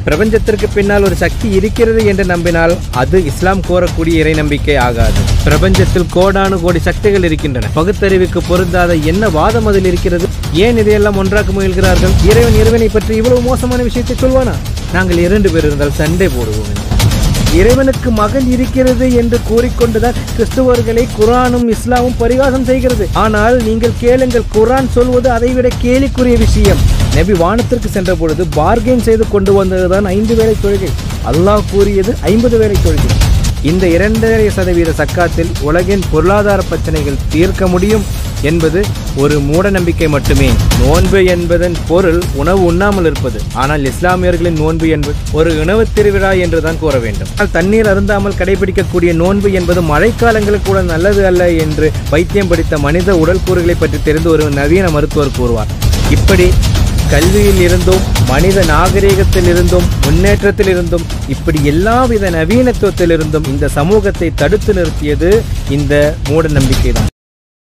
பிரபஞ்சத்திற்கு பின்னால் ஒரு சக்தி இருக்கிறது என்று நம்பினால் அது இஸ்லாம் கோரக்கூடிய இறை நம்பிக்கை ஆகாது பிரபஞ்சத்தில் கோடானு கோடி சக்திகள் இருக்கின்றன பகுத்தறிவுக்கு பொருந்தாத என்ன வாதம் அதில் இருக்கிறது ஏன் இதையெல்லாம் ஒன்றாக்க முயல்கிறார்கள் இறைவன் இறைவனை பற்றி இவ்வளவு மோசமான விஷயத்தை சொல்வானா நாங்கள் இரண்டு பேர் இருந்தால் சண்டை போடுவோம் என்று. இறைவனுக்கு மகன் இருக்கிறது என்று கூறிக்கொண்டுதான் கிறிஸ்துவர்களை குரானும் இஸ்லாமும் பரிகாசம் செய்கிறது ஆனால் நீங்கள் கேளுங்கள் குரான் சொல்வது அதைவிட கேலிக்குரிய விஷயம் நபி வானத்திற்கு சென்ற பொழுது பார்கெயின் செய்து கொண்டு வந்ததுதான் ஐந்து வேளை தொழுகை அல்லாஹ் கூறியது ஐம்பது வேளை தொழுகை இந்த இரண்டரை சதவீத சக்காத்தில் உலகின் பொருளாதார பிரச்சனைகள் தீர்க்க முடியும் என்பது ஒரு மூட நம்பிக்கை மட்டுமே நோன்பு என்பதன் பொருள் உணவு உண்ணாமல் இருப்பது ஆனால் இஸ்லாமியர்களின் நோன்பு என்பது ஒரு உணவு திருவிழா என்றுதான் கூற வேண்டும் ஆனால் தண்ணீர் அருந்தாமல் கடைபிடிக்கக்கூடிய நோன்பு என்பது மழைக்காலங்களுக்கு கூட நல்லது அல்ல என்று வைத்தியம் படித்த மனித உடல் கூறுகளை பற்றி தெரிந்து ஒரு நவீன மருத்துவர் கூறுவார் இப்படி கல்வியில் இருந்தும் மனித நாகரிகத்தில் இருந்தும் முன்னேற்றத்தில் இருந்தும் இப்படி எல்லாவித நவீனத்துவத்தில் இருந்தும் இந்த சமூகத்தை தடுத்து நிறுத்தியது இந்த மூட நம்பிக்கை தான்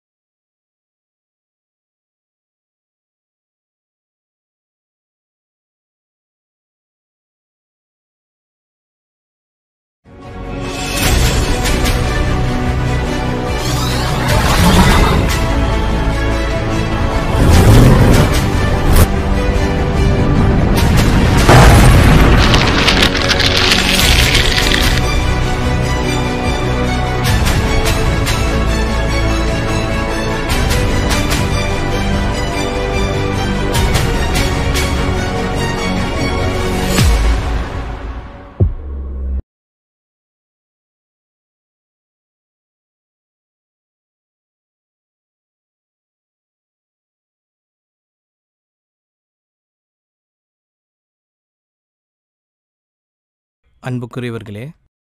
அன்புக்குரியவர்களே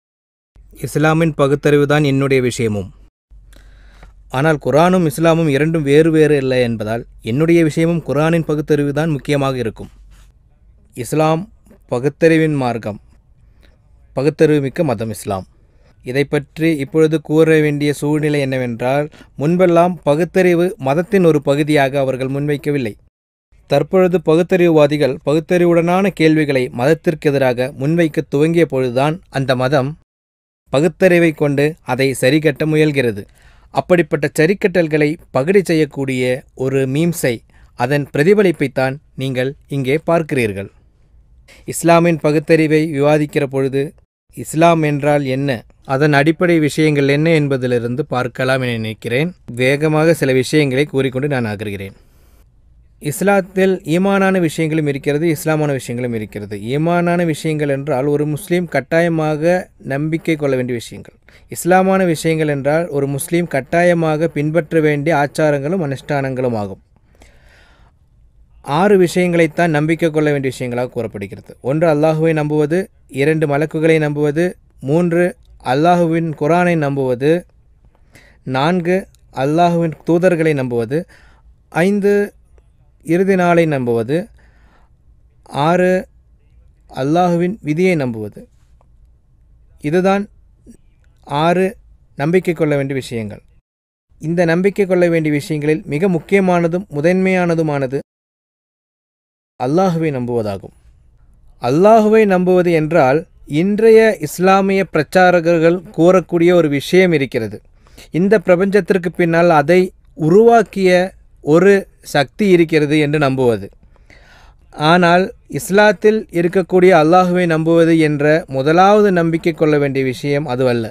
இஸ்லாமின் பகுத்தறிவு தான் என்னுடைய விஷயமும் ஆனால் குரானும் இஸ்லாமும் இரண்டும் வேறு வேறு இல்லை என்பதால் என்னுடைய விஷயமும் குரானின் பகுத்தறிவு தான் முக்கியமாக இருக்கும் இஸ்லாம் பகுத்தறிவின் மார்க்கம் பகுத்தறிவு மிக்க மதம் இஸ்லாம் இதை பற்றி இப்பொழுது கூற வேண்டிய சூழ்நிலை என்னவென்றால் முன்பெல்லாம் பகுத்தறிவு மதத்தின் ஒரு பகுதியாக அவர்கள் முன்வைக்கவில்லை தற்பொழுது பகுத்தறிவுவாதிகள் பகுத்தறிவுடனான கேள்விகளை மதத்திற்கு எதிராக முன்வைக்க துவங்கிய பொழுதுதான் அந்த மதம் பகுத்தறிவை கொண்டு அதை சரிகட்ட முயல்கிறது அப்படிப்பட்ட சரிக்கட்டல்களை பகடி செய்யக்கூடிய ஒரு மீம்ஸை அதன் பிரதிபலிப்பைத்தான் நீங்கள் இங்கே பார்க்கிறீர்கள் இஸ்லாமின் பகுத்தறிவை விவாதிக்கிற பொழுது இஸ்லாம் என்றால் என்ன அதன் அடிப்படை விஷயங்கள் என்ன என்பதிலிருந்து பார்க்கலாம் என நினைக்கிறேன் வேகமாக சில விஷயங்களை கூறிக்கொண்டு நான் அகர்கிறேன் இஸ்லாத்தில் ஈமானான விஷயங்களும் இருக்கிறது இஸ்லாமான விஷயங்களும் இருக்கிறது ஈமானான விஷயங்கள் என்றால் ஒரு முஸ்லீம் கட்டாயமாக நம்பிக்கை கொள்ள வேண்டிய விஷயங்கள் இஸ்லாமான விஷயங்கள் என்றால் ஒரு முஸ்லீம் கட்டாயமாக பின்பற்ற வேண்டிய ஆச்சாரங்களும் அனுஷ்டானங்களும் ஆகும் ஆறு விஷயங்களைத்தான் நம்பிக்கை கொள்ள வேண்டிய விஷயங்களாக கூறப்படுகிறது ஒன்று அல்லாஹுவை நம்புவது இரண்டு மலக்குகளை நம்புவது மூன்று அல்லாஹுவின் குரானை நம்புவது நான்கு அல்லாஹுவின் தூதர்களை நம்புவது ஐந்து இறுதி நாளை நம்புவது ஆறு அல்லாஹுவின் விதியை நம்புவது இதுதான் ஆறு நம்பிக்கை கொள்ள வேண்டிய விஷயங்கள் இந்த நம்பிக்கை கொள்ள வேண்டிய விஷயங்களில் மிக முக்கியமானதும் முதன்மையானதுமானது அல்லாஹுவை நம்புவதாகும் அல்லாஹுவை நம்புவது என்றால் இன்றைய இஸ்லாமிய பிரச்சாரகர்கள் கூறக்கூடிய ஒரு விஷயம் இருக்கிறது இந்த பிரபஞ்சத்திற்கு பின்னால் அதை உருவாக்கிய ஒரு சக்தி இருக்கிறது என்று நம்புவது ஆனால் இஸ்லாத்தில் இருக்கக்கூடிய அல்லாஹுவை நம்புவது என்ற முதலாவது நம்பிக்கை கொள்ள வேண்டிய விஷயம் அதுவல்ல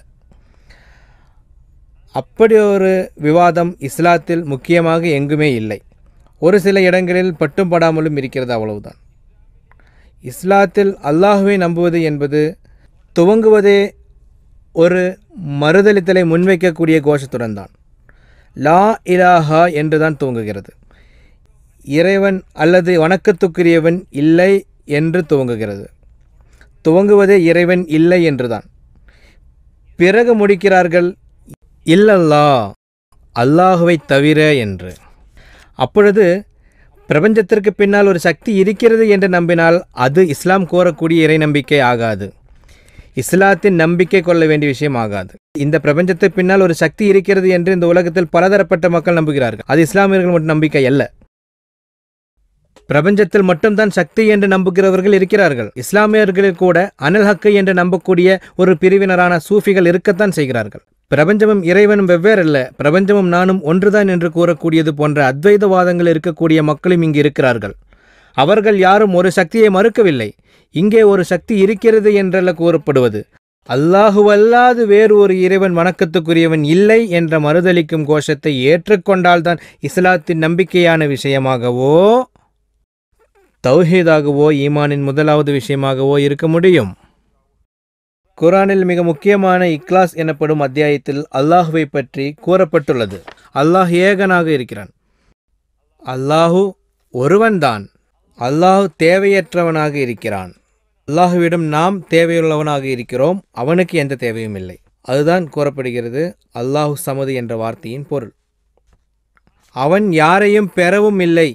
அப்படி ஒரு விவாதம் இஸ்லாத்தில் முக்கியமாக எங்குமே இல்லை ஒரு சில இடங்களில் பட்டும் படாமலும் இருக்கிறது அவ்வளவுதான் இஸ்லாத்தில் அல்லாஹுவை நம்புவது என்பது துவங்குவதே ஒரு மறுதளித்தலை முன்வைக்கக்கூடிய கோஷத்துடன் தான் லா இலாஹா என்று தான் துவங்குகிறது இறைவன் அல்லது வணக்கத்துக்குரியவன் இல்லை என்று துவங்குகிறது துவங்குவதே இறைவன் இல்லை என்றுதான் பிறகு முடிக்கிறார்கள் இல்லல்லா அல்லாஹுவை தவிர என்று அப்பொழுது பிரபஞ்சத்திற்கு பின்னால் ஒரு சக்தி இருக்கிறது என்று நம்பினால் அது இஸ்லாம் கோரக்கூடிய இறை நம்பிக்கை ஆகாது இஸ்லாத்தின் நம்பிக்கை கொள்ள வேண்டிய விஷயம் ஆகாது இந்த பிரபஞ்சத்துக்கு பின்னால் ஒரு சக்தி இருக்கிறது என்று இந்த உலகத்தில் பலதரப்பட்ட மக்கள் நம்புகிறார்கள் அது இஸ்லாமியர்கள் மட்டும் நம்பிக்கை அல்ல பிரபஞ்சத்தில் மட்டும்தான் சக்தி என்று நம்புகிறவர்கள் இருக்கிறார்கள் இஸ்லாமியர்களில் கூட அனல் ஹக்கு என்று நம்பக்கூடிய ஒரு பிரிவினரான சூஃபிகள் இருக்கத்தான் செய்கிறார்கள் பிரபஞ்சமும் இறைவனும் வெவ்வேறல்ல பிரபஞ்சமும் நானும் ஒன்றுதான் என்று கூறக்கூடியது போன்ற அத்வைதவாதங்கள் இருக்கக்கூடிய மக்களும் இங்கு இருக்கிறார்கள் அவர்கள் யாரும் ஒரு சக்தியை மறுக்கவில்லை இங்கே ஒரு சக்தி இருக்கிறது என்றல்ல கூறப்படுவது அல்லாஹுவல்லாது வேறு ஒரு இறைவன் வணக்கத்துக்குரியவன் இல்லை என்ற மறுதளிக்கும் கோஷத்தை ஏற்றுக்கொண்டால்தான் இஸ்லாத்தின் நம்பிக்கையான விஷயமாகவோ தௌஹீதாகவோ ஈமானின் முதலாவது விஷயமாகவோ இருக்க முடியும் குரானில் மிக முக்கியமான இக்லாஸ் எனப்படும் அத்தியாயத்தில் அல்லாஹுவை பற்றி கூறப்பட்டுள்ளது அல்லாஹ் ஏகனாக இருக்கிறான் அல்லாஹு ஒருவன்தான் அல்லாஹ் தேவையற்றவனாக இருக்கிறான் அல்லாஹுவிடம் நாம் தேவையுள்ளவனாக இருக்கிறோம் அவனுக்கு எந்த தேவையும் இல்லை அதுதான் கூறப்படுகிறது அல்லாஹு சமது என்ற வார்த்தையின் பொருள் அவன் யாரையும் பெறவும் இல்லை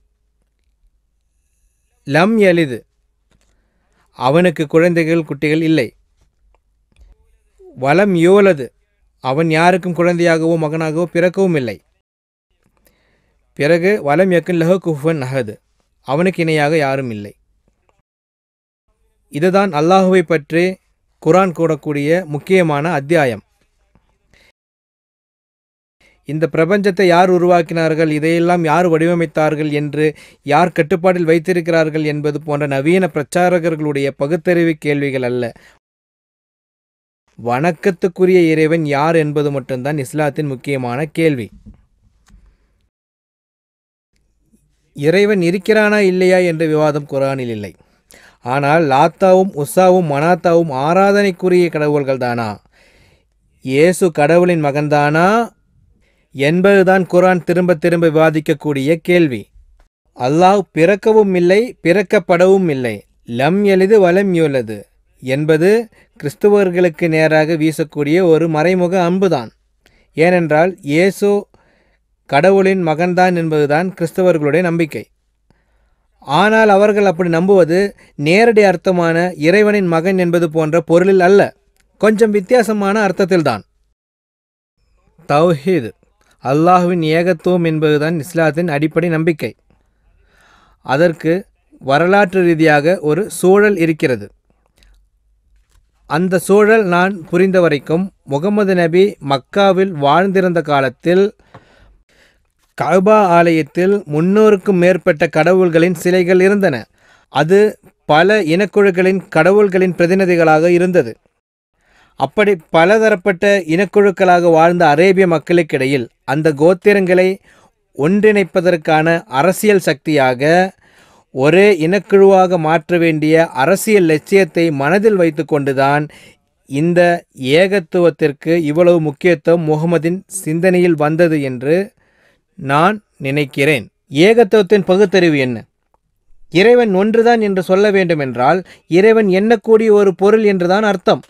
லம் எளிது அவனுக்கு குழந்தைகள் குட்டிகள் இல்லை வலம் யோலது அவன் யாருக்கும் குழந்தையாகவோ மகனாகவோ பிறக்கவும் இல்லை பிறகு வலம் யக்கின் லஹு குஃபன் அஹது அவனுக்கு இணையாக யாரும் இல்லை இதுதான் அல்லாஹுவை பற்றி குரான் கூறக்கூடிய முக்கியமான அத்தியாயம் இந்த பிரபஞ்சத்தை யார் உருவாக்கினார்கள் இதையெல்லாம் யார் வடிவமைத்தார்கள் என்று யார் கட்டுப்பாட்டில் வைத்திருக்கிறார்கள் என்பது போன்ற நவீன பிரச்சாரகர்களுடைய பகுத்தறிவு கேள்விகள் அல்ல வணக்கத்துக்குரிய இறைவன் யார் என்பது மட்டும்தான் இஸ்லாத்தின் முக்கியமான கேள்வி இறைவன் இருக்கிறானா இல்லையா என்ற விவாதம் குரானில் இல்லை ஆனால் லாத்தாவும் உஷாவும் மனாத்தாவும் ஆராதனைக்குரிய கடவுள்கள் தானா இயேசு கடவுளின் மகன்தானா என்பதுதான் குரான் திரும்ப திரும்ப விவாதிக்கக்கூடிய கேள்வி அல்லாஹ் பிறக்கவும் இல்லை பிறக்கப்படவும் இல்லை லம் எளிது வலம் யுள்ளது என்பது கிறிஸ்துவர்களுக்கு நேராக வீசக்கூடிய ஒரு மறைமுக அம்புதான் ஏனென்றால் இயேசு கடவுளின் மகன்தான் என்பதுதான் கிறிஸ்தவர்களுடைய நம்பிக்கை ஆனால் அவர்கள் அப்படி நம்புவது நேரடி அர்த்தமான இறைவனின் மகன் என்பது போன்ற பொருளில் அல்ல கொஞ்சம் வித்தியாசமான அர்த்தத்தில்தான் தௌஹீத் அல்லாஹுவின் ஏகத்துவம் என்பதுதான் இஸ்லாத்தின் அடிப்படை நம்பிக்கை அதற்கு வரலாற்று ரீதியாக ஒரு சூழல் இருக்கிறது அந்த சூழல் நான் புரிந்த வரைக்கும் முகமது நபி மக்காவில் வாழ்ந்திருந்த காலத்தில் கஅபா ஆலயத்தில் முன்னூறுக்கும் மேற்பட்ட கடவுள்களின் சிலைகள் இருந்தன அது பல இனக்குழுக்களின் கடவுள்களின் பிரதிநிதிகளாக இருந்தது அப்படி பலதரப்பட்ட இனக்குழுக்களாக வாழ்ந்த அரேபிய மக்களுக்கிடையில் அந்த கோத்திரங்களை ஒன்றிணைப்பதற்கான அரசியல் சக்தியாக ஒரே இனக்குழுவாக மாற்ற வேண்டிய அரசியல் லட்சியத்தை மனதில் வைத்துக்கொண்டுதான் இந்த ஏகத்துவத்திற்கு இவ்வளவு முக்கியத்துவம் முகமதின் சிந்தனையில் வந்தது என்று நான் நினைக்கிறேன் ஏகத்துவத்தின் பகுத்தறிவு என்ன இறைவன் ஒன்றுதான் என்று சொல்ல வேண்டுமென்றால் இறைவன் எண்ணக்கூடிய ஒரு பொருள் என்றுதான் அர்த்தம்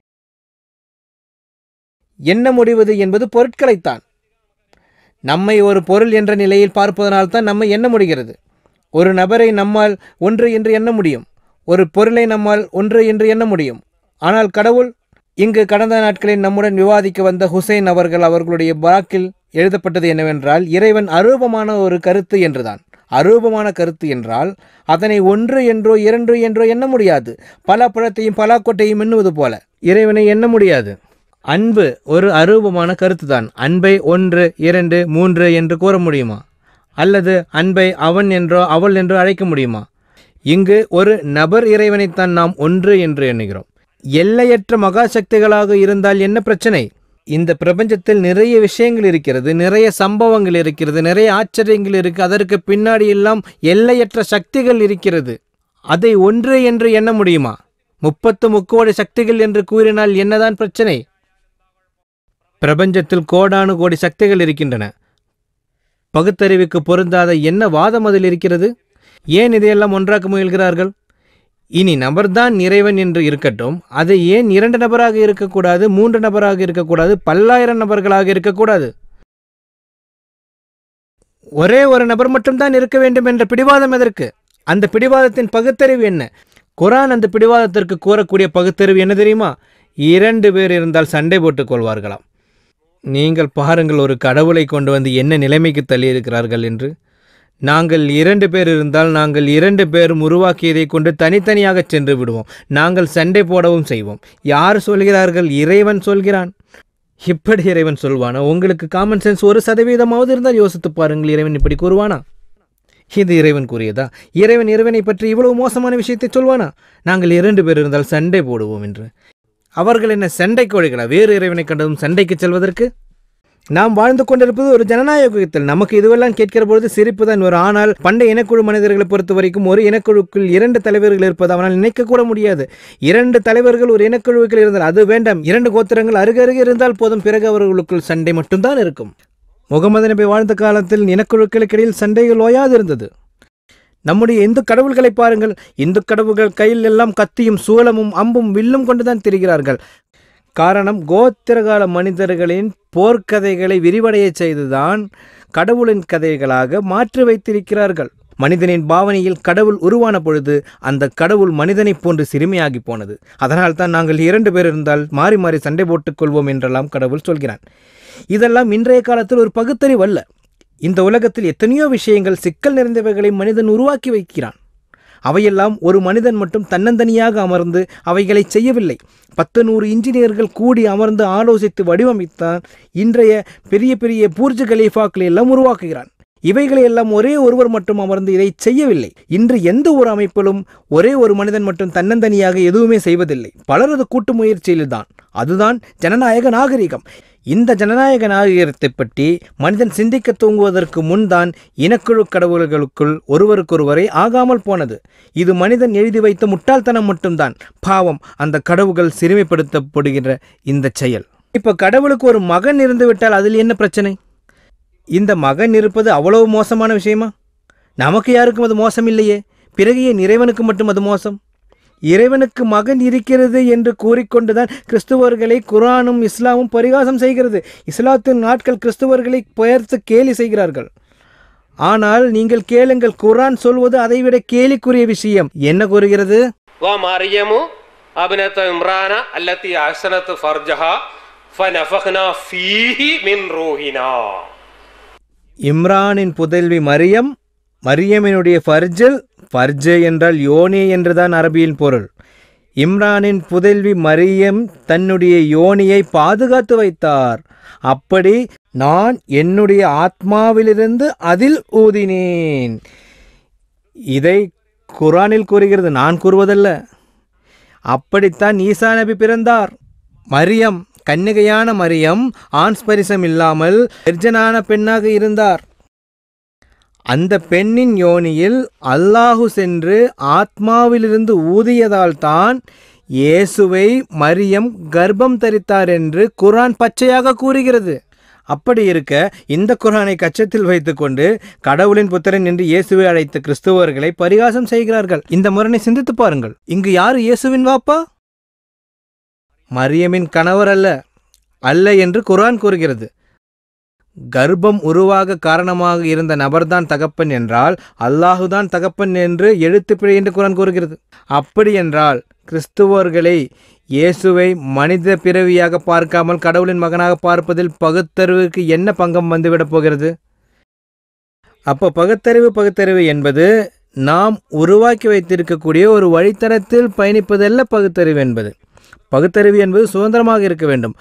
எண்ண முடிவது என்பது பொருட்களைத்தான் நம்மை ஒரு பொருள் என்ற நிலையில் பார்ப்பதனால்தான் நம்மை எண்ண முடிகிறது ஒரு நபரை நம்மால் ஒன்று என்று எண்ண முடியும் ஒரு பொருளை நம்மால் ஒன்று என்று எண்ண முடியும் ஆனால் கடவுள் இங்கு கடந்த நாட்களில் நம்முடன் விவாதிக்க வந்த ஹுசைன் அவர்கள் அவர்களுடைய பாக்கில் எழுதப்பட்டது என்னவென்றால் இறைவன் அரூபமான ஒரு கருத்து என்றுதான் அரூபமான கருத்து என்றால் அதனை ஒன்று என்றோ இரண்டு என்றோ எண்ண முடியாது பல பழத்தையும் பலாக்கொட்டையும் எண்ணுவது போல இறைவனை எண்ண முடியாது அன்பு ஒரு அரூபமான கருத்துதான் அன்பை ஒன்று இரண்டு மூன்று என்று கூற முடியுமா அல்லது அன்பை அவன் என்றோ அவள் என்றோ அழைக்க முடியுமா இங்கு ஒரு நபர் இறைவனைத்தான் நாம் ஒன்று என்று எண்ணுகிறோம் எல்லையற்ற மகா சக்திகளாக இருந்தால் என்ன பிரச்சனை இந்த பிரபஞ்சத்தில் நிறைய விஷயங்கள் இருக்கிறது நிறைய சம்பவங்கள் இருக்கிறது நிறைய ஆச்சரியங்கள் இருக்கு அதற்கு பின்னாடி எல்லாம் எல்லையற்ற சக்திகள் இருக்கிறது அதை ஒன்று என்று எண்ண முடியுமா முப்பத்து முக்கோடி சக்திகள் என்று கூறினால் என்னதான் பிரச்சனை பிரபஞ்சத்தில் கோடானு கோடி சக்திகள் இருக்கின்றன பகுத்தறிவுக்கு பொருந்தாத என்ன வாதம் அதில் இருக்கிறது ஏன் இதையெல்லாம் ஒன்றாக்க முயல்கிறார்கள் இனி நபர்தான் இறைவன் என்று இருக்கட்டும் அதை ஏன் இரண்டு நபராக இருக்கக்கூடாது மூன்று நபராக இருக்கக்கூடாது பல்லாயிரம் நபர்களாக இருக்கக்கூடாது ஒரே ஒரு நபர் மட்டும்தான் இருக்க வேண்டும் என்ற பிடிவாதம் எதற்கு அந்த பிடிவாதத்தின் பகுத்தறிவு என்ன குரான் அந்த பிடிவாதத்திற்கு கூறக்கூடிய பகுத்தறிவு என்ன தெரியுமா இரண்டு பேர் இருந்தால் சண்டை போட்டுக் கொள்வார்களாம் நீங்கள் பாருங்கள் ஒரு கடவுளை கொண்டு வந்து என்ன நிலைமைக்கு தள்ளியிருக்கிறார்கள் என்று நாங்கள் இரண்டு பேர் இருந்தால் நாங்கள் இரண்டு பேரும் உருவாக்கியதை கொண்டு தனித்தனியாக சென்று விடுவோம் நாங்கள் சண்டை போடவும் செய்வோம் யார் சொல்கிறார்கள் இறைவன் சொல்கிறான் இப்படி இறைவன் சொல்வானா உங்களுக்கு காமன் சென்ஸ் ஒரு சதவீதமாவது இருந்தால் யோசித்து பாருங்கள் இறைவன் இப்படி கூறுவானா இது இறைவன் கூறியதா இறைவன் இறைவனை பற்றி இவ்வளவு மோசமான விஷயத்தை சொல்வானா நாங்கள் இரண்டு பேர் இருந்தால் சண்டை போடுவோம் என்று அவர்கள் என்ன சண்டை கோழிகளா வேறு இறைவனை கண்டதும் சண்டைக்கு செல்வதற்கு நாம் வாழ்ந்து கொண்டிருப்பது ஒரு ஜனநாயக யுகத்தில் நமக்கு இதுவெல்லாம் கேட்கிற பொழுது சிரிப்பு தான் வரும் ஆனால் பண்டைய இனக்குழு மனிதர்களை பொறுத்த வரைக்கும் ஒரு இனக்குழுக்குள் இரண்டு தலைவர்கள் இருப்பது அவனால் நினைக்க கூட முடியாது இரண்டு தலைவர்கள் ஒரு இனக்குழுவுக்குள் இருந்தால் அது வேண்டாம் இரண்டு கோத்திரங்கள் அருகருகே இருந்தால் போதும் பிறகு அவர்களுக்குள் சண்டை மட்டும்தான் இருக்கும் முகமது நபி வாழ்ந்த காலத்தில் இனக்குழுக்களுக்கிடையில் சண்டைகள் ஓயாது இருந்தது நம்முடைய இந்து கடவுள்களை பாருங்கள் இந்து கடவுள்கள் கையில் எல்லாம் கத்தியும் சூலமும் அம்பும் வில்லும் கொண்டுதான் திரிகிறார்கள் காரணம் கோத்திரகால மனிதர்களின் போர்க்கதைகளை விரிவடையச் செய்துதான் கடவுளின் கதைகளாக மாற்றி வைத்திருக்கிறார்கள் மனிதனின் பாவனையில் கடவுள் உருவான பொழுது அந்த கடவுள் மனிதனைப் போன்று சிறுமையாகி போனது அதனால் தான் நாங்கள் இரண்டு பேர் இருந்தால் மாறி மாறி சண்டை போட்டுக் கொள்வோம் என்றெல்லாம் கடவுள் சொல்கிறான் இதெல்லாம் இன்றைய காலத்தில் ஒரு பகுத்தறிவு அல்ல இந்த உலகத்தில் எத்தனையோ விஷயங்கள் சிக்கல் நிறைந்தவைகளை மனிதன் உருவாக்கி வைக்கிறான் அவையெல்லாம் ஒரு மனிதன் மட்டும் தன்னந்தனியாக அமர்ந்து அவைகளை செய்யவில்லை பத்து நூறு இன்ஜினியர்கள் கூடி அமர்ந்து ஆலோசித்து வடிவமைத்தான் இன்றைய பெரிய பெரிய பூர்ஜ் கலீஃபாக்களை எல்லாம் உருவாக்குகிறான் இவைகளை எல்லாம் ஒரே ஒருவர் மட்டும் அமர்ந்து இதை செய்யவில்லை இன்று எந்த ஒரு அமைப்பிலும் ஒரே ஒரு மனிதன் மட்டும் தன்னந்தனியாக எதுவுமே செய்வதில்லை பலரது கூட்டு முயற்சியில்தான் அதுதான் ஜனநாயக நாகரிகம் இந்த ஜனநாயக நாகரிகத்தை பற்றி மனிதன் சிந்திக்க தூங்குவதற்கு முன்தான் இனக்குழு கடவுள்களுக்குள் ஒருவருக்கொருவரை ஆகாமல் போனது இது மனிதன் எழுதி வைத்த முட்டாள்தனம் மட்டும்தான் பாவம் அந்த கடவுள்கள் சிறுமைப்படுத்தப்படுகின்ற இந்த செயல் இப்ப கடவுளுக்கு ஒரு மகன் இருந்து விட்டால் அதில் என்ன பிரச்சனை இந்த மகன் இருப்பது அவ்வளவு மோசமான விஷயமா நமக்கு யாருக்கும் அது மோசம் இல்லையே பிறகு ஏன் இறைவனுக்கு மட்டும் அது மோசம் இறைவனுக்கு மகன் இருக்கிறது என்று கூறிக்கொண்டுதான் கிறிஸ்துவர்களை குரானும் இஸ்லாமும் பரிகாசம் செய்கிறது இஸ்லாத்தின் நாட்கள் கிறிஸ்துவர்களை பெயர்த்து கேலி செய்கிறார்கள் ஆனால் நீங்கள் கேளுங்கள் குரான் சொல்வது அதைவிட கேலிக்குரிய விஷயம் என்ன கூறுகிறது ومريم ابنة عمران التي أحسنت فرجها فنفخنا فيه من روحنا இம்ரானின் புதல்வி மரியம் மரியமினுடைய ஃபர்ஜல் ஃபர்ஜ என்றால் யோனி என்றுதான் அரபியின் பொருள் இம்ரானின் புதல்வி மரியம் தன்னுடைய யோனியை பாதுகாத்து வைத்தார் அப்படி நான் என்னுடைய ஆத்மாவிலிருந்து அதில் ஊதினேன் இதை குரானில் கூறுகிறது நான் கூறுவதல்ல அப்படித்தான் ஈசா நபி பிறந்தார் மரியம் கன்னிகையான மரியம் ஆண் ஸ்பரிசம் இல்லாமல் விர்ஜனான பெண்ணாக இருந்தார் அந்த பெண்ணின் யோனியில் அல்லாஹு சென்று ஆத்மாவிலிருந்து ஊதியதால் தான் இயேசுவை மரியம் கர்ப்பம் தரித்தார் என்று குரான் பச்சையாக கூறுகிறது அப்படி இருக்க இந்த குரானை கச்சத்தில் வைத்துக்கொண்டு கடவுளின் புத்திரன் என்று இயேசுவை அழைத்த கிறிஸ்துவர்களை பரிகாசம் செய்கிறார்கள் இந்த முரணை சிந்தித்து பாருங்கள் இங்கு யாரு இயேசுவின் வாப்பா மரியமின் கணவர் அல்ல அல்ல என்று குர்ஆன் கூறுகிறது கர்ப்பம் உருவாக காரணமாக இருந்த நபர்தான் தகப்பன் என்றால் அல்லாஹுதான் தகப்பன் என்று எழுத்துப்பிழை என்று குரான் கூறுகிறது அப்படி என்றால் கிறிஸ்துவர்களை இயேசுவை மனித பிறவியாக பார்க்காமல் கடவுளின் மகனாக பார்ப்பதில் பகுத்தறிவுக்கு என்ன பங்கம் வந்துவிடப் போகிறது அப்போ பகுத்தறிவு பகுத்தறிவு என்பது நாம் உருவாக்கி வைத்திருக்கக்கூடிய ஒரு வழித்தடத்தில் பயணிப்பதல்ல பகுத்தறிவு என்பது பகுத்தறிவு என்பது சுதந்திரமாக இருக்க வேண்டும்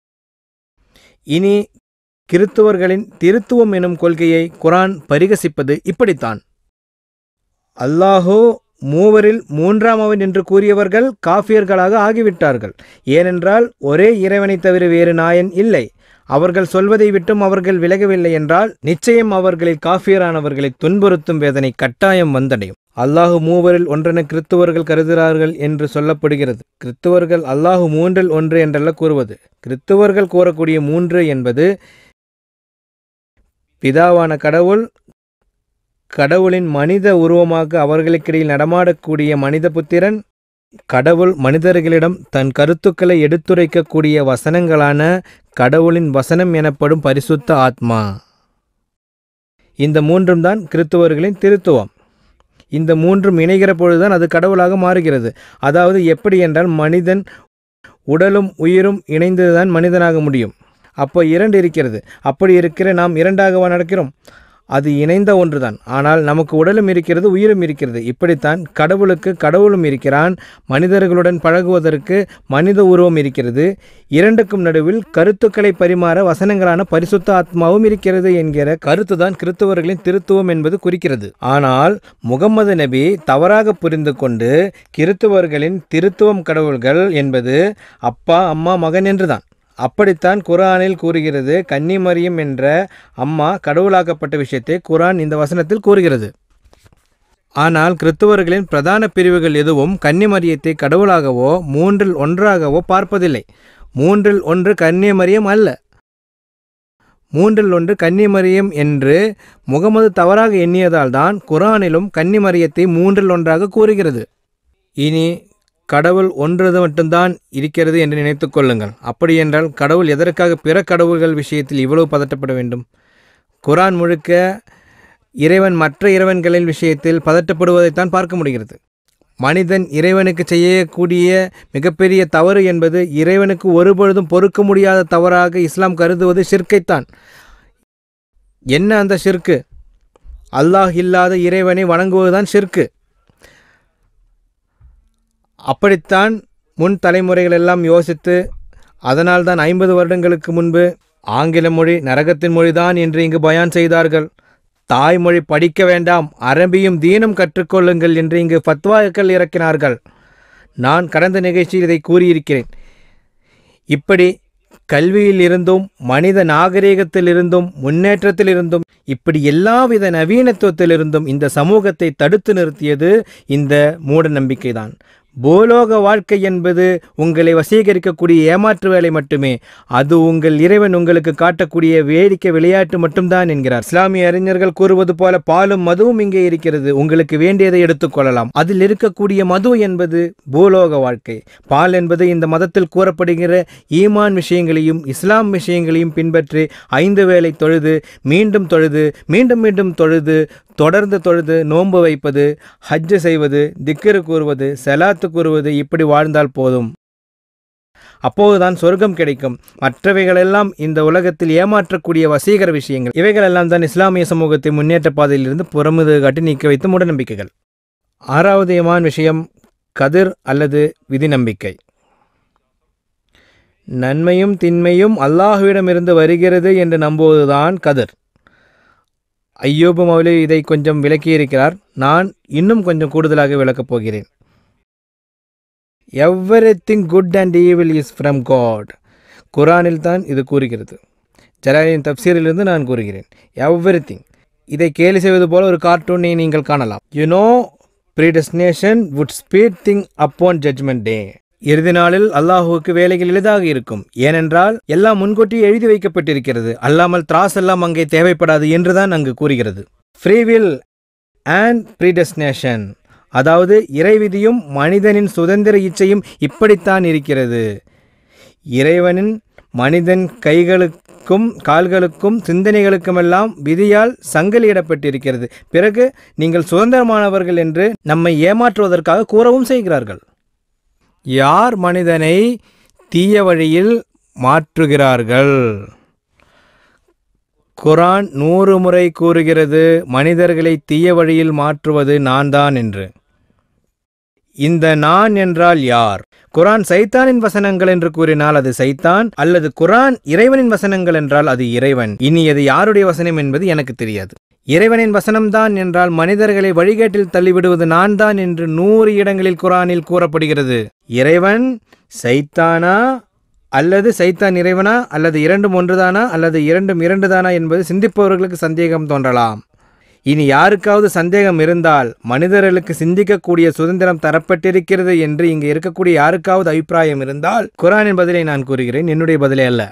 இனி கிறித்துவர்களின் திருத்துவம் எனும் கொள்கையை குரான் பரிகசிப்பது இப்படித்தான் அல்லாஹோ மூவரில் மூன்றாமவன் என்று கூறியவர்கள் காஃபியர்களாக ஆகிவிட்டார்கள் ஏனென்றால் ஒரே இறைவனைத் தவிர வேறு நாயன் இல்லை அவர்கள் சொல்வதை விட்டும் அவர்கள் விலகவில்லை என்றால் நிச்சயம் அவர்களில் காஃபியரானவர்களை துன்புறுத்தும் வேதனை கட்டாயம் வந்தடையும் அல்லாஹு மூவரில் ஒன்றென கிறித்துவர்கள் கருதுகிறார்கள் என்று சொல்லப்படுகிறது கிறித்துவர்கள் அல்லாஹு மூன்றில் ஒன்று என்றல்ல கூறுவது கிறித்துவர்கள் கூறக்கூடிய மூன்று என்பது பிதாவான கடவுள் கடவுளின் மனித உருவமாக அவர்களுக்கிடையில் நடமாடக்கூடிய மனித புத்திரன் கடவுள் மனிதர்களிடம் தன் கருத்துக்களை எடுத்துரைக்கக்கூடிய வசனங்களான கடவுளின் வசனம் எனப்படும் பரிசுத்த ஆத்மா இந்த மூன்றும் தான் கிறித்துவர்களின் திருத்துவம் இந்த மூன்றும் இணைகிற பொழுதுதான் அது கடவுளாக மாறுகிறது அதாவது எப்படி என்றால் மனிதன் உடலும் உயிரும் இணைந்ததுதான் மனிதனாக முடியும் அப்போ இரண்டு இருக்கிறது அப்படி இருக்கிற நாம் இரண்டாகவா நடக்கிறோம் அது இணைந்த ஒன்றுதான் ஆனால் நமக்கு உடலும் இருக்கிறது உயிரும் இருக்கிறது இப்படித்தான் கடவுளுக்கு கடவுளும் இருக்கிறான் மனிதர்களுடன் பழகுவதற்கு மனித உருவம் இருக்கிறது இரண்டுக்கும் நடுவில் கருத்துக்களை பரிமாற வசனங்களான பரிசுத்த ஆத்மாவும் இருக்கிறது என்கிற கருத்துதான் கிறிஸ்தவர்களின் திருத்துவம் என்பது குறிக்கிறது ஆனால் முகம்மது நபி தவறாக புரிந்து கொண்டு கிறிஸ்தவர்களின் திருத்துவம் கடவுள்கள் என்பது அப்பா அம்மா மகன் என்றுதான் அப்படித்தான் குரானில் கூறுகிறது கன்னிமரியம் என்ற அம்மா கடவுளாக்கப்பட்ட விஷயத்தை குரான் இந்த வசனத்தில் கூறுகிறது ஆனால் கிறிஸ்தவர்களின் பிரதான பிரிவுகள் எதுவும் கன்னிமரியத்தை கடவுளாகவோ மூன்றில் ஒன்றாகவோ பார்ப்பதில்லை மூன்றில் ஒன்று கன்னிமரியம் அல்ல மூன்றில் ஒன்று கன்னிமரியம் என்று முகமது தவறாக எண்ணியதால் தான் குரானிலும் கன்னிமரியத்தை மூன்றில் ஒன்றாக கூறுகிறது இனி கடவுள் ஒன்று மட்டும்தான் இருக்கிறது என்று நினைத்து கொள்ளுங்கள் அப்படியென்றால் கடவுள் எதற்காக பிற கடவுள்கள் விஷயத்தில் இவ்வளவு பதட்டப்பட வேண்டும் குரான் முழுக்க இறைவன் மற்ற இறைவன்களின் விஷயத்தில் பதட்டப்படுவதைத்தான் பார்க்க முடிகிறது மனிதன் இறைவனுக்கு செய்யக்கூடிய மிகப்பெரிய தவறு என்பது இறைவனுக்கு ஒருபொழுதும் பொறுக்க முடியாத தவறாக இஸ்லாம் கருதுவது ஷிர்கைத்தான் என்ன அந்த ஷிர்க்கு அல்லாஹ் இல்லாத இறைவனை வணங்குவதுதான் ஷிர்க்கு அப்படித்தான் முன் தலைமுறைகள் எல்லாம் யோசித்து அதனால்தான் ஐம்பது வருடங்களுக்கு முன்பு ஆங்கில மொழி நரகத்தின் மொழிதான் என்று இங்கு பயான் செய்தார்கள் தாய்மொழி படிக்க வேண்டாம் அரபியும் தீனும் கற்றுக்கொள்ளுங்கள் என்று இங்கு ஃபத்வாக்கள் இறக்கினார்கள் நான் கடந்த நிகழ்ச்சியில் இதை கூறியிருக்கிறேன் இப்படி கல்வியில் இருந்தும் மனித நாகரிகத்திலிருந்தும் முன்னேற்றத்திலிருந்தும் இப்படி எல்லாவித நவீனத்துவத்திலிருந்தும் இந்த சமூகத்தை தடுத்து நிறுத்தியது இந்த மூட நம்பிக்கைதான் பூலோக வாழ்க்கை என்பது உங்களை வசீகரிக்கக்கூடிய ஏமாற்று வேலை மட்டுமே அது உங்கள் இறைவன் உங்களுக்கு காட்டக்கூடிய வேடிக்கை விளையாட்டு மட்டும்தான் என்கிறார் இஸ்லாமிய அறிஞர்கள் கூறுவது போல பாலும் மதுவும் இங்கே இருக்கிறது உங்களுக்கு வேண்டியதை எடுத்துக்கொள்ளலாம் அதில் இருக்கக்கூடிய மது என்பது பூலோக வாழ்க்கை பால் என்பது இந்த மதத்தில் கூறப்படுகிற ஈமான் விஷயங்களையும் இஸ்லாம் விஷயங்களையும் பின்பற்றி ஐந்து வேளை தொழுது மீண்டும் தொழுது மீண்டும் மீண்டும் தொழுது தொடர்ந்து தொழுது நோன்பு வைப்பது ஹஜ்ஜு செய்வது திக்கிரு கூறுவது செலாத்து கூறுவது இப்படி வாழ்ந்தால் போதும் அப்போதுதான் சொர்க்கம் கிடைக்கும் மற்றவைகளெல்லாம் இந்த உலகத்தில் ஏமாற்றக்கூடிய வசீகர விஷயங்கள் இவைகளெல்லாம் தான் இஸ்லாமிய சமூகத்தை முன்னேற்ற பாதையிலிருந்து புறமுது காட்டி நீக்க வைத்த மூடநம்பிக்கைகள் ஆறாவது ஏமான் விஷயம் கதிர் அல்லது விதி நம்பிக்கை நன்மையும் தின்மையும் அல்லாஹுவிடமிருந்து வருகிறது என்று நம்புவதுதான் கதிர் ஐயோபு மௌலி இதை கொஞ்சம் விளக்கியிருக்கிறார் நான் இன்னும் கொஞ்சம் கூடுதலாக விளக்கப் போகிறேன் everything good and evil is from God குரானில் தான் இது கூறுகிறது ஜலாலின் தப்சீரிலிருந்து நான் கூறுகிறேன் எவ்ரி திங் இதை கேலி செய்வது போல ஒரு கார்ட்டூனை நீங்கள் காணலாம் you know predestination would speed thing upon judgment day இறுதி நாளில் அல்லாஹுவுக்கு வேலைகள் எளிதாக இருக்கும் ஏனென்றால் எல்லாம் முன்கூட்டி எழுதி வைக்கப்பட்டிருக்கிறது அல்லாமல் திராஸ் எல்லாம் அங்கே தேவைப்படாது என்றுதான் அங்கு கூறுகிறது ஃப்ரீவில் அண்ட் ப்ரீடெஸ்டினேஷன் அதாவது இறைவிதியும் மனிதனின் சுதந்திர இச்சையும் இப்படித்தான் இருக்கிறது இறைவனின் மனிதன் கைகளுக்கும் கால்களுக்கும் சிந்தனைகளுக்குமெல்லாம் விதியால் சங்கிலியிடப்பட்டிருக்கிறது பிறகு நீங்கள் சுதந்திரமானவர்கள் என்று நம்மை ஏமாற்றுவதற்காக கூறவும் செய்கிறார்கள் யார் மனிதனை தீய வழியில் மாற்றுகிறார்கள் குரான் நூறு முறை கூறுகிறது மனிதர்களை தீய வழியில் மாற்றுவது நான் தான் என்று இந்த நான் என்றால் யார் குரான் சைத்தானின் வசனங்கள் என்று கூறினால் அது சைத்தான் அல்லது குரான் இறைவனின் வசனங்கள் என்றால் அது இறைவன் இனி அது யாருடைய வசனம் என்பது எனக்கு தெரியாது இறைவனின் வசனம்தான் என்றால் மனிதர்களை வழிகேட்டில் தள்ளிவிடுவது நான் தான் என்று நூறு இடங்களில் குரானில் கூறப்படுகிறது இறைவன் சைத்தானா அல்லது சைத்தான் இறைவனா அல்லது இரண்டும் ஒன்றுதானா அல்லது இரண்டும் இரண்டுதானா என்பது சிந்திப்பவர்களுக்கு சந்தேகம் தோன்றலாம் இனி யாருக்காவது சந்தேகம் இருந்தால் மனிதர்களுக்கு சிந்திக்கக்கூடிய சுதந்திரம் தரப்பட்டிருக்கிறது என்று இங்கு இருக்கக்கூடிய யாருக்காவது அபிப்பிராயம் இருந்தால் குரானின் பதிலை நான் கூறுகிறேன் என்னுடைய பதிலே அல்ல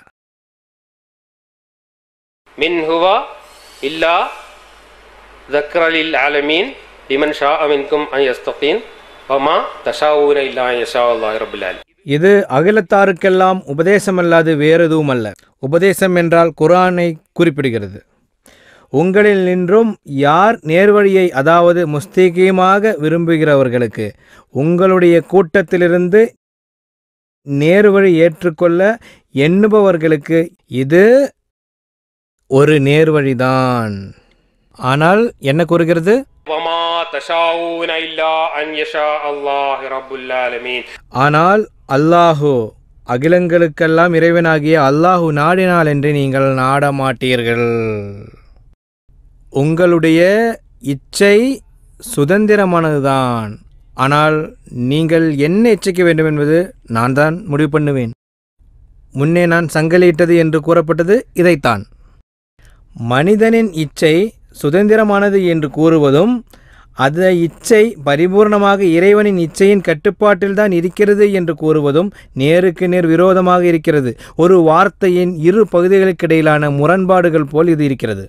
மின் ஹுவா இல்லா ذكر للعالمين لمن شاء منكم أن يستقيم وما تشاءون إلا أن يشاء الله رب العالمين இது அகிலத்தாருக்கெல்லாம் உபதேசமல்லாது வேறெதுவும் அல்ல உபதேசம் என்றால் குரானை குறிப்பிடுகிறது உங்களில் நின்றும் யார் நேர்வழியை அதாவது முஸ்தீகீமாக விரும்புகிறவர்களுக்கு உங்களுடைய கூட்டத்திலிருந்து நேர்வழி ஏற்றுக்கொள்ள எண்ணுபவர்களுக்கு இது ஒரு நேர்வழிதான் ஆனால் என்ன கூறுகிறது وما تشاءون إلا أن يشاء الله رب العالمين ஆனால் அல்லாஹு அகிலங்களுக்கெல்லாம் இறைவனாகிய அல்லாஹு நாடினால் என்று நீங்கள் நாட மாட்டீர்கள் உங்களுடைய இச்சை சுதந்திரமானதுதான் ஆனால் நீங்கள் என்ன இச்சைக்க வேண்டும் என்பது நான் தான் முடிவு பண்ணுவேன் முன்னே நான் சங்கலிட்டது என்று கூறப்பட்டது இதைத்தான் மனிதனின் இச்சை சுதந்திரமானது என்று கூறுவதும் அந்த இச்சை பரிபூர்ணமாக இறைவனின் இச்சையின் கட்டுப்பாட்டில்தான் இருக்கிறது என்று கூறுவதும் நேருக்கு நேர் விரோதமாக இருக்கிறது ஒரு வார்த்தையின் இரு பகுதிகளுக்கிடையிலான முரண்பாடுகள் போல் இது இருக்கிறது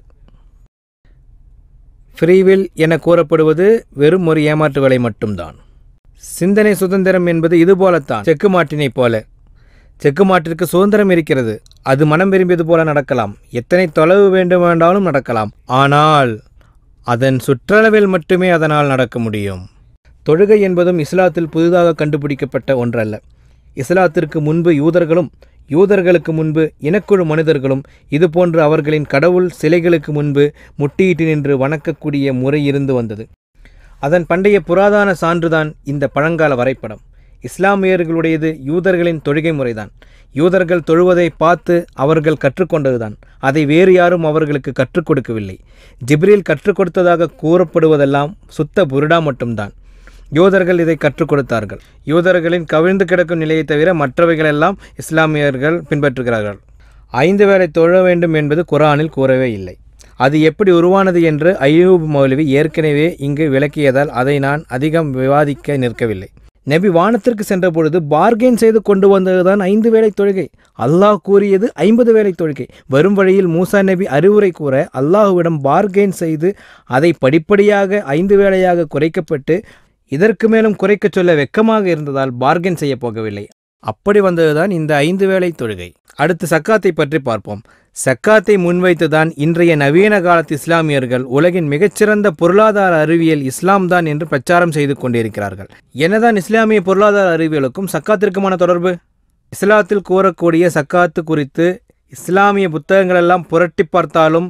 ஃப்ரீவில் என கூறப்படுவது வெறும் ஒரு ஏமாற்று வேலை மட்டும்தான் சிந்தனை சுதந்திரம் என்பது இதுபோலத்தான் செக்கு மாட்டினைப் போல செக்கு மாட்டிற்கு சுதந்திரம் இருக்கிறது அது மனம் விரும்பியது போல நடக்கலாம் எத்தனை தொலைவு வேண்டுமென்றாலும் நடக்கலாம் ஆனால் அதன் சுற்றளவில் மட்டுமே அதனால் நடக்க முடியும் தொழுகை என்பதும் இஸ்லாத்தில் புதிதாக கண்டுபிடிக்கப்பட்ட ஒன்றல்ல இஸ்லாத்திற்கு முன்பு யூதர்களும் யூதர்களுக்கு முன்பு இனக்குழு மனிதர்களும் இதுபோன்று அவர்களின் கடவுள் சிலைகளுக்கு முன்பு முட்டியிட்டு நின்று வணக்கக்கூடிய முறை இருந்து வந்தது அதன் பண்டைய புராதான சான்றுதான் இந்த பழங்கால வரைபடம் இஸ்லாமியர்களுடையது யூதர்களின் தொழுகை முறைதான் யூதர்கள் தொழுவதை பார்த்து அவர்கள் கற்றுக்கொண்டதுதான் அதை வேறு யாரும் அவர்களுக்கு கற்றுக் கொடுக்கவில்லை ஜிப்ரீல் கற்றுக் கொடுத்ததாக கூறப்படுவதெல்லாம் சுத்த புருடா மட்டும்தான் யூதர்கள் இதை கற்றுக் கொடுத்தார்கள் யூதர்களின் கவிழ்ந்து கிடக்கும் நிலையை தவிர மற்றவைகளெல்லாம் இஸ்லாமியர்கள் பின்பற்றுகிறார்கள் ஐந்து வேளை தொழ வேண்டும் என்பது குரானில் கூறவே இல்லை அது எப்படி உருவானது என்று ஐயூப் மௌலவி ஏற்கனவே இங்கு விளக்கியதால் அதை நான் அதிகம் விவாதிக்க நிற்கவில்லை நபி வானத்திற்கு சென்றபொழுது பார்கெயின் செய்து கொண்டு வந்ததுதான் ஐந்து வேளை தொழுகை அல்லாஹ் கூறியது ஐம்பது வேளை தொழுகை வரும் வழியில் மூசா நபி அறிவுரை கூற அல்லாஹுவிடம் பார்கெயின் செய்து அதை படிப்படியாக ஐந்து வேளையாக குறைக்கப்பட்டு இதற்கு மேலும் குறைக்கச் சொல்ல வெக்கமாக இருந்ததால் பார்கெயின் செய்ய போகவில்லை அப்படி வந்ததுதான் இந்த ஐந்து வேளை தொழுகை அடுத்து சக்காத்தை பற்றி பார்ப்போம் சக்காத்தை முன்வைத்துதான் இன்றைய நவீன காலத்து இஸ்லாமியர்கள் உலகின் மிகச்சிறந்த பொருளாதார அறிவியல் இஸ்லாம் தான் என்று பிரச்சாரம் செய்து கொண்டிருக்கிறார்கள் என்னதான் இஸ்லாமிய பொருளாதார அறிவியலுக்கும் சக்காத்திற்குமான தொடர்பு இஸ்லாத்தில் கூறக்கூடிய சக்காத்து குறித்து இஸ்லாமிய புத்தகங்களெல்லாம் புரட்டி பார்த்தாலும்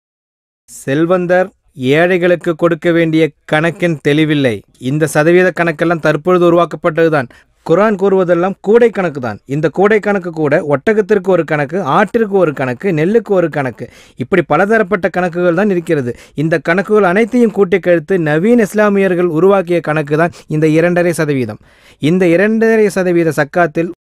செல்வந்தர் ஏழைகளுக்கு கொடுக்க வேண்டிய கணக்கின் தெளிவில்லை இந்த சதவீத கணக்கெல்லாம் தற்பொழுது உருவாக்கப்பட்டதுதான் குரான் கூறுவதெல்லாம் கூடை கணக்கு தான் இந்த கூடை கணக்கு கூட ஒட்டகத்திற்கு ஒரு கணக்கு ஆட்டிற்கு ஒரு கணக்கு நெல்லுக்கு ஒரு கணக்கு இப்படி பலதரப்பட்ட கணக்குகள் தான் இருக்கிறது இந்த கணக்குகள் அனைத்தையும் கூட்டி கழித்து நவீன இஸ்லாமியர்கள் உருவாக்கிய கணக்கு தான் இந்த இரண்டரை சதவீதம் இந்த இரண்டரை சதவீத சக்காத்தில்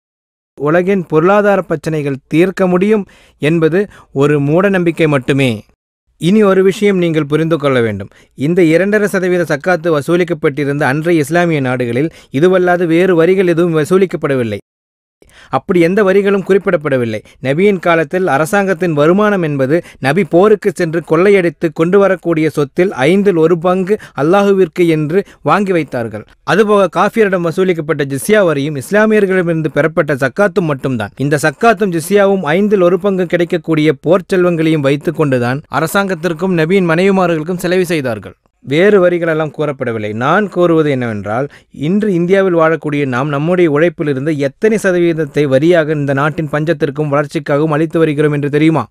உலகின் பொருளாதார பிரச்சனைகள் தீர்க்க முடியும் என்பது ஒரு மூட நம்பிக்கை மட்டுமே இனி ஒரு விஷயம் நீங்கள் புரிந்து கொள்ள வேண்டும் இந்த இரண்டரை சதவீத சக்காத்து வசூலிக்கப்பட்டிருந்த அன்றைய இஸ்லாமிய நாடுகளில் இதுவல்லாது வேறு வரிகள் எதுவும் வசூலிக்கப்படவில்லை அப்படி எந்த வரிகளும் குறிப்பிடப்படவில்லை நபியின் காலத்தில் அரசாங்கத்தின் வருமானம் என்பது நபி போருக்கு சென்று கொள்ளையடித்து கொண்டு வரக்கூடிய சொத்தில் ஐந்தில் ஒரு பங்கு அல்லாஹுவிற்கு என்று வாங்கி வைத்தார்கள் அதுபோக காஃபியரிடம் வசூலிக்கப்பட்ட ஜிஸ்யா வரியும் இஸ்லாமியர்களிடமிருந்து பெறப்பட்ட சக்காத்தும் மட்டும்தான் இந்த சக்காத்தும் ஜிஸ்யாவும் ஐந்தில் ஒரு பங்கு கிடைக்கக்கூடிய போர் செல்வங்களையும் வைத்துக் கொண்டுதான் அரசாங்கத்திற்கும் நபியின் மனைவிமார்களுக்கும் செலவு செய்தார்கள் வேறு வரிகளெல்லாம் கூறப்படவில்லை நான் கூறுவது என்னவென்றால் இன்று இந்தியாவில் வாழக்கூடிய நாம் நம்முடைய உழைப்பிலிருந்து எத்தனை சதவீதத்தை வரியாக இந்த நாட்டின் பஞ்சத்திற்கும் வளர்ச்சிக்காகவும் அளித்து வருகிறோம் என்று தெரியுமா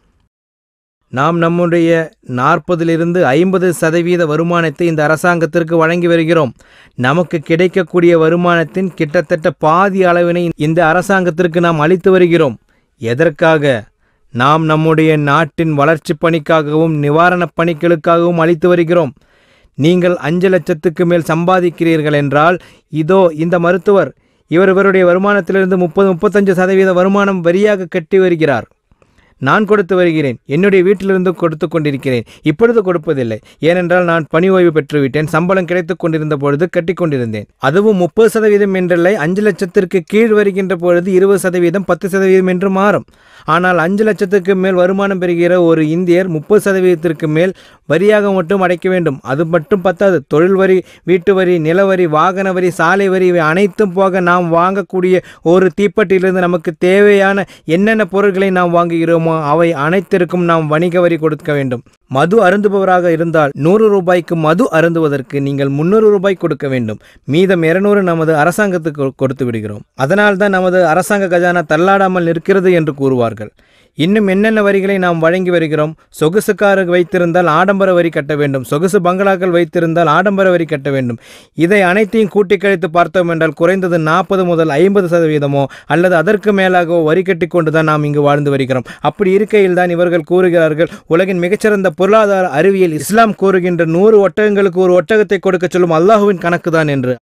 நாம் நம்முடைய நாற்பதிலிருந்து ஐம்பது சதவீத வருமானத்தை இந்த அரசாங்கத்திற்கு வழங்கி வருகிறோம் நமக்கு கிடைக்கக்கூடிய வருமானத்தின் கிட்டத்தட்ட பாதி அளவினை இந்த அரசாங்கத்திற்கு நாம் அளித்து வருகிறோம் எதற்காக நாம் நம்முடைய நாட்டின் வளர்ச்சி பணிக்காகவும் நிவாரணப் பணிகளுக்காகவும் அளித்து வருகிறோம் நீங்கள் அஞ்சு லட்சத்துக்கு மேல் சம்பாதிக்கிறீர்கள் என்றால் இதோ இந்த மருத்துவர் இவர் இவருடைய வருமானத்திலிருந்து முப்பது முப்பத்தஞ்சு சதவீத வருமானம் வரியாக கட்டி வருகிறார் நான் கொடுத்து வருகிறேன் என்னுடைய வீட்டிலிருந்து கொடுத்து கொண்டிருக்கிறேன் இப்பொழுது கொடுப்பதில்லை ஏனென்றால் நான் பணி ஓய்வு பெற்றுவிட்டேன் சம்பளம் கிடைத்துக் கொண்டிருந்த பொழுது கட்டி கொண்டிருந்தேன் அதுவும் முப்பது சதவீதம் என்றில்லை அஞ்சு லட்சத்திற்கு கீழ் வருகின்ற பொழுது இருபது சதவீதம் பத்து சதவீதம் என்று மாறும் ஆனால் அஞ்சு லட்சத்துக்கு மேல் வருமானம் பெறுகிற ஒரு இந்தியர் முப்பது சதவீதத்திற்கு மேல் வரியாக மட்டும் அடைக்க வேண்டும் அது மட்டும் பத்தாது தொழில் வரி வீட்டு வரி நிலவரி வாகன வரி சாலை வரி இவை அனைத்தும் போக நாம் வாங்கக்கூடிய ஒரு தீப்பெட்டியிலிருந்து நமக்கு தேவையான என்னென்ன பொருட்களை நாம் வாங்குகிறோமோ அவை அனைத்திற்கும் நாம் வணிக வரி கொடுக்க வேண்டும் மது அருந்துபவராக இருந்தால் நூறு ரூபாய்க்கு மது அருந்துவதற்கு நீங்கள் முன்னூறு ரூபாய் கொடுக்க வேண்டும் மீதம் இருநூறு நமது அரசாங்கத்துக்கு கொடுத்து விடுகிறோம் அதனால் தான் நமது அரசாங்க கஜானா தள்ளாடாமல் நிற்கிறது என்று கூறுவார்கள் இன்னும் என்னென்ன வரிகளை நாம் வழங்கி வருகிறோம் சொகுசுக்காரர் வைத்திருந்தால் ஆடம்பர வரி கட்ட வேண்டும் சொகுசு பங்களாக்கள் வைத்திருந்தால் ஆடம்பர வரி கட்ட வேண்டும் இதை அனைத்தையும் கூட்டி கழித்து பார்த்தோம் என்றால் குறைந்தது நாற்பது முதல் ஐம்பது சதவீதமோ அல்லது அதற்கு மேலாகவோ வரி கட்டி கொண்டுதான் நாம் இங்கு வாழ்ந்து வருகிறோம் அப்படி இருக்கையில் தான் இவர்கள் கூறுகிறார்கள் உலகின் மிகச்சிறந்த பொருளாதார அறிவியல் இஸ்லாம் கூறுகின்ற நூறு ஒட்டகங்களுக்கு ஒரு ஒட்டகத்தை கொடுக்க சொல்லும் அல்லாஹுவின் கணக்குதான் என்று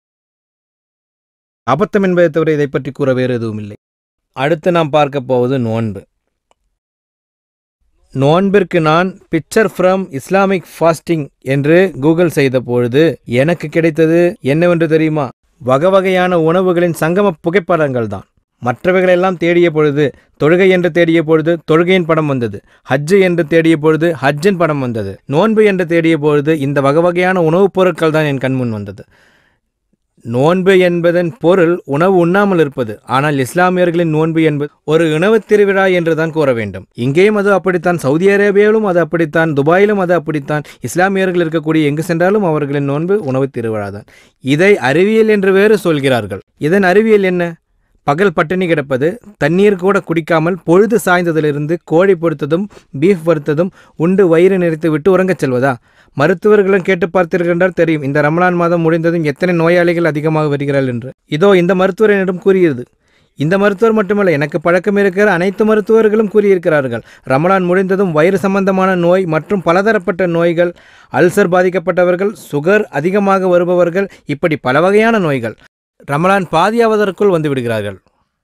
அபத்தம் என்பதை தவிர இதை பற்றி கூற வேறு எதுவும் இல்லை அடுத்து நாம் பார்க்க போவது நோன்பு நோன்பிற்கு நான் பிக்சர் ஃப்ரம் இஸ்லாமிக் ஃபாஸ்டிங் என்று கூகுள் செய்த பொழுது எனக்கு கிடைத்தது என்னவென்று தெரியுமா வகை வகையான உணவுகளின் சங்கம புகைப்படங்கள் தான் மற்றவைகளெல்லாம் தேடிய பொழுது தொழுகை என்று தேடிய பொழுது தொழுகையின் படம் வந்தது ஹஜ்ஜு என்று தேடிய பொழுது ஹஜ்ஜின் படம் வந்தது நோன்பு என்று தேடிய பொழுது இந்த வகை வகையான உணவுப் பொருட்கள் தான் என் கண்முன் வந்தது நோன்பு என்பதன் பொருள் உணவு உண்ணாமல் இருப்பது ஆனால் இஸ்லாமியர்களின் நோன்பு என்பது ஒரு உணவுத் திருவிழா என்று தான் கூற வேண்டும் இங்கேயும் அது அப்படித்தான் சவுதி அரேபியாவிலும் அது அப்படித்தான் துபாயிலும் அது அப்படித்தான் இஸ்லாமியர்கள் இருக்கக்கூடிய எங்கு சென்றாலும் அவர்களின் நோன்பு உணவுத் திருவிழா தான் இதை அறிவியல் என்று வேறு சொல்கிறார்கள் இதன் அறிவியல் என்ன பகல் பட்டினி கிடப்பது தண்ணீர் கூட குடிக்காமல் பொழுது சாய்ந்ததிலிருந்து கோழி பொறுத்ததும் பீஃப் வறுத்ததும் உண்டு வயிறு நிறைத்து விட்டு உறங்கச் செல்வதா மருத்துவர்களும் கேட்டு பார்த்தீர்கள் என்றால் தெரியும் இந்த ரமலான் மாதம் முடிந்ததும் எத்தனை நோயாளிகள் அதிகமாக வருகிறார்கள் என்று இதோ இந்த மருத்துவர் என்னிடம் கூறியது இந்த மருத்துவர் மட்டுமல்ல எனக்கு பழக்கம் இருக்கிற அனைத்து மருத்துவர்களும் கூறியிருக்கிறார்கள் ரமலான் முடிந்ததும் வயிறு சம்பந்தமான நோய் மற்றும் பலதரப்பட்ட நோய்கள் அல்சர் பாதிக்கப்பட்டவர்கள் சுகர் அதிகமாக வருபவர்கள் இப்படி பல வகையான நோய்கள் ரமலான் பாதியாவதற்குள் வந்து விடுகிறார்கள்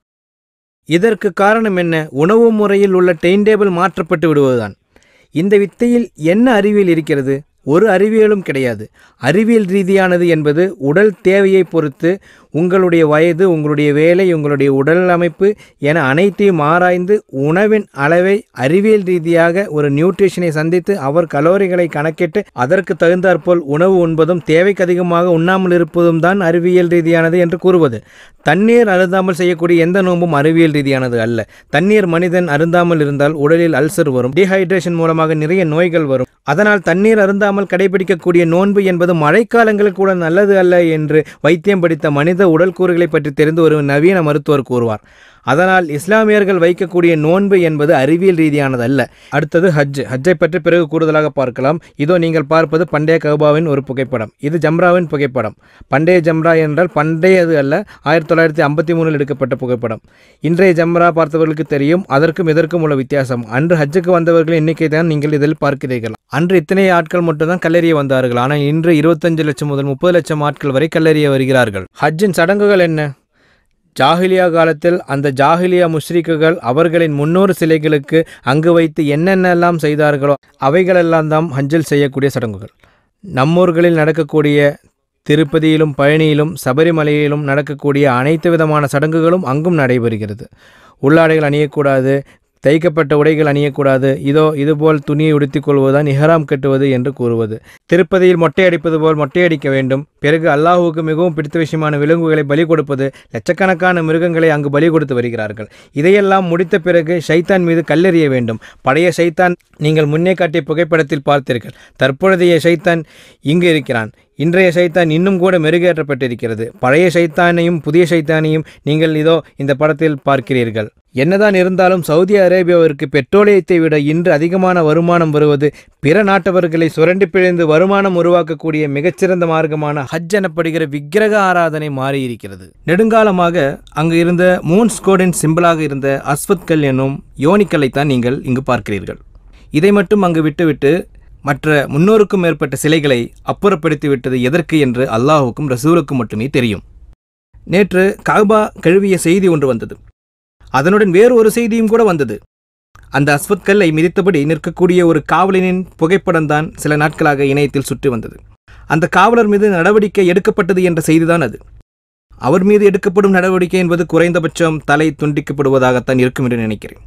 இதற்கு காரணம் என்ன உணவு முறையில் உள்ள டைம் டேபிள் மாற்றப்பட்டு விடுவதுதான் இந்த வித்தையில் என்ன அறிவியல் இருக்கிறது ஒரு அறிவியலும் கிடையாது அறிவியல் ரீதியானது என்பது உடல் தேவையை பொறுத்து உங்களுடைய வயது உங்களுடைய வேலை உங்களுடைய உடல் அமைப்பு என அனைத்தையும் ஆராய்ந்து உணவின் அளவை அறிவியல் ரீதியாக ஒரு நியூட்ரிஷனை சந்தித்து அவர் கலோரிகளை கணக்கிட்டு அதற்கு தகுந்தாற்போல் உணவு உண்பதும் தேவைக்கு அதிகமாக உண்ணாமல் இருப்பதும் தான் அறிவியல் ரீதியானது என்று கூறுவது தண்ணீர் அருந்தாமல் செய்யக்கூடிய எந்த நோன்பும் அறிவியல் ரீதியானது அல்ல தண்ணீர் மனிதன் அருந்தாமல் இருந்தால் உடலில் அல்சர் வரும் டீஹைட்ரேஷன் மூலமாக நிறைய நோய்கள் வரும் அதனால் தண்ணீர் அருந்தாமல் கடைபிடிக்கக்கூடிய நோன்பு என்பது மழைக்காலங்களில் கூட நல்லது அல்ல என்று வைத்தியம் படித்த மனித உடல் கூறுகளை பற்றி தெரிந்து ஒரு நவீன மருத்துவர் கூறுவார் அதனால் இஸ்லாமியர்கள் வைக்கக்கூடிய நோன்பு என்பது அறிவியல் ரீதியானது அல்ல அடுத்தது ஹஜ் ஹஜ்ஜை பற்றி பிறகு கூடுதலாக பார்க்கலாம் இதோ நீங்கள் பார்ப்பது பண்டைய கௌபாவின் ஒரு புகைப்படம் இது ஜம்ராவின் புகைப்படம் பண்டைய ஜம்ரா என்றால் பண்டையது அல்ல ஆயிரத்தி தொள்ளாயிரத்தி ஐம்பத்தி மூணில் எடுக்கப்பட்ட புகைப்படம் இன்றைய ஜம்ரா பார்த்தவர்களுக்கு தெரியும் அதற்கும் இதற்கும் உள்ள வித்தியாசம் அன்று ஹஜ்ஜுக்கு வந்தவர்களின் எண்ணிக்கை தான் நீங்கள் இதில் பார்க்கிறீர்கள் அன்று இத்தனை ஆட்கள் மட்டும்தான் கல்லெறிய வந்தார்கள் ஆனால் இன்று இருபத்தஞ்சு லட்சம் முதல் முப்பது லட்சம் ஆட்கள் வரை கல்லெறிய வருகிறார்கள் ஹஜ்ஜின் சடங்குகள் என்ன ஜாஹிலியா காலத்தில் அந்த ஜாஹிலியா முஷ்ரிக்குகள் அவர்களின் முன்னோர் சிலைகளுக்கு அங்கு வைத்து என்னென்னலாம் செய்தார்களோ அவைகளெல்லாம் தான் ஹஜ்ஜில் செய்யக்கூடிய சடங்குகள் நம்மூர்களில் நடக்கக்கூடிய திருப்பதியிலும் பழனியிலும் சபரிமலையிலும் நடக்கக்கூடிய அனைத்து விதமான சடங்குகளும் அங்கும் நடைபெறுகிறது உள்ளாடைகள் அணியக்கூடாது தைக்கப்பட்ட உடைகள் அணியக்கூடாது இதோ இதுபோல் துணியை உடுத்திக் கொள்வதுதான் இஹராம் கட்டுவது என்று கூறுவது திருப்பதியில் மொட்டை அடிப்பது போல் மொட்டை அடிக்க வேண்டும் பிறகு அல்லாஹுவுக்கு மிகவும் பிடித்த விஷயமான விலங்குகளை பலி கொடுப்பது லட்சக்கணக்கான மிருகங்களை அங்கு பலி கொடுத்து வருகிறார்கள் இதையெல்லாம் முடித்த பிறகு ஷைத்தான் மீது கல்லெறிய வேண்டும் பழைய ஷைத்தான் நீங்கள் முன்னே காட்டிய புகைப்படத்தில் பார்த்தீர்கள் தற்பொழுதைய ஷைத்தான் இங்கு இருக்கிறான் இன்றைய சைத்தான் இன்னும் கூட மெருகேற்றப்பட்டிருக்கிறது பழைய சைத்தானையும் புதிய சைத்தானையும் நீங்கள் இதோ இந்த படத்தில் பார்க்கிறீர்கள் என்னதான் இருந்தாலும் சவுதி அரேபியாவிற்கு பெட்ரோலியத்தை விட இன்று அதிகமான வருமானம் வருவது பிற நாட்டவர்களை சுரண்டி பிழிந்து வருமானம் உருவாக்கக்கூடிய மிகச்சிறந்த மார்க்கமான ஹஜ் எனப்படுகிற விக்கிரக ஆராதனை மாறியிருக்கிறது நெடுங்காலமாக அங்கு இருந்த மூன் ஸ்கோடின் சிம்பிளாக இருந்த அஸ்வத் கல் என்னும் யோனிக்கல்லைத்தான் நீங்கள் இங்கு பார்க்கிறீர்கள் இதை மட்டும் அங்கு விட்டுவிட்டு மற்ற முன்னூறுக்கும் மேற்பட்ட சிலைகளை அப்புறப்படுத்தி விட்டது எதற்கு என்று அல்லாஹுக்கும் ரசூலுக்கும் மட்டுமே தெரியும் நேற்று காபா கழுவிய செய்தி ஒன்று வந்தது அதனுடன் வேறு ஒரு செய்தியும் கூட வந்தது அந்த அஸ்வத் கல்லை மிதித்தபடி நிற்கக்கூடிய ஒரு காவலனின் புகைப்படம் தான் சில நாட்களாக இணையத்தில் சுற்றி வந்தது அந்த காவலர் மீது நடவடிக்கை எடுக்கப்பட்டது என்ற செய்திதான் அது அவர் மீது எடுக்கப்படும் நடவடிக்கை என்பது குறைந்தபட்சம் தலை துண்டிக்கப்படுவதாகத்தான் இருக்கும் என்று நினைக்கிறேன்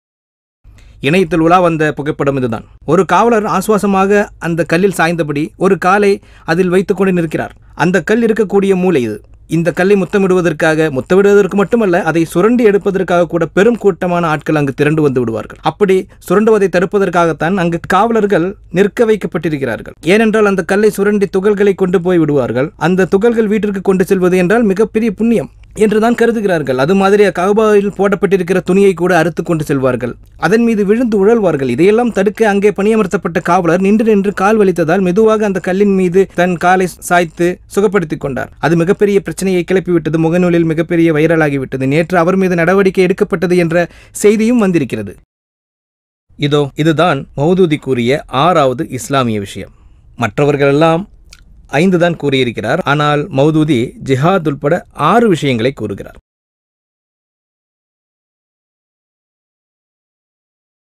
இணையத்தில் உலா வந்த புகைப்படம் இதுதான் ஒரு காவலர் ஆசுவாசமாக அந்த கல்லில் சாய்ந்தபடி ஒரு காலை அதில் வைத்துக்கொண்டு நிற்கிறார் அந்த கல் இருக்கக்கூடிய மூலை இது இந்த கல்லை முத்தமிடுவதற்காக முத்தமிடுவதற்கு மட்டுமல்ல அதை சுரண்டி எடுப்பதற்காக கூட பெரும் கூட்டமான ஆட்கள் அங்கு திரண்டு வந்து விடுவார்கள் அப்படி சுரண்டுவதை தடுப்பதற்காகத்தான் அங்கு காவலர்கள் நிற்க வைக்கப்பட்டிருக்கிறார்கள் ஏனென்றால் அந்த கல்லை சுரண்டி துகள்களை கொண்டு போய் விடுவார்கள் அந்த துகள்கள் வீட்டிற்கு கொண்டு செல்வது என்றால் மிகப்பெரிய புண்ணியம் என்றுதான் கருதுகிறார்கள் அது மாதிரி கபாவில் போடப்பட்டிருக்கிற துணியை கூட அறுத்து கொண்டு செல்வார்கள் அதன் மீது விழுந்து உழல்வார்கள் இதையெல்லாம் தடுக்க அங்கே பணியமர்த்தப்பட்ட காவலர் நின்று நின்று கால் வலித்ததால் மெதுவாக அந்த கல்லின் மீது தன் காலை சாய்த்து சுகப்படுத்திக் கொண்டார் அது மிகப்பெரிய பிரச்சனையை கிளப்பிவிட்டது முகநூலில் மிகப்பெரிய வைரலாகிவிட்டது நேற்று அவர் மீது நடவடிக்கை எடுக்கப்பட்டது என்ற செய்தியும் வந்திருக்கிறது இதோ இதுதான் மௌதூதி கூறிய ஆறாவது இஸ்லாமிய விஷயம் மற்றவர்களெல்லாம் ஐந்து தான் கூறியிருக்கிறார் ஆனால் மௌதூதி ஜிஹாத் உட்பட ஆறு விஷயங்களை கூறுகிறார்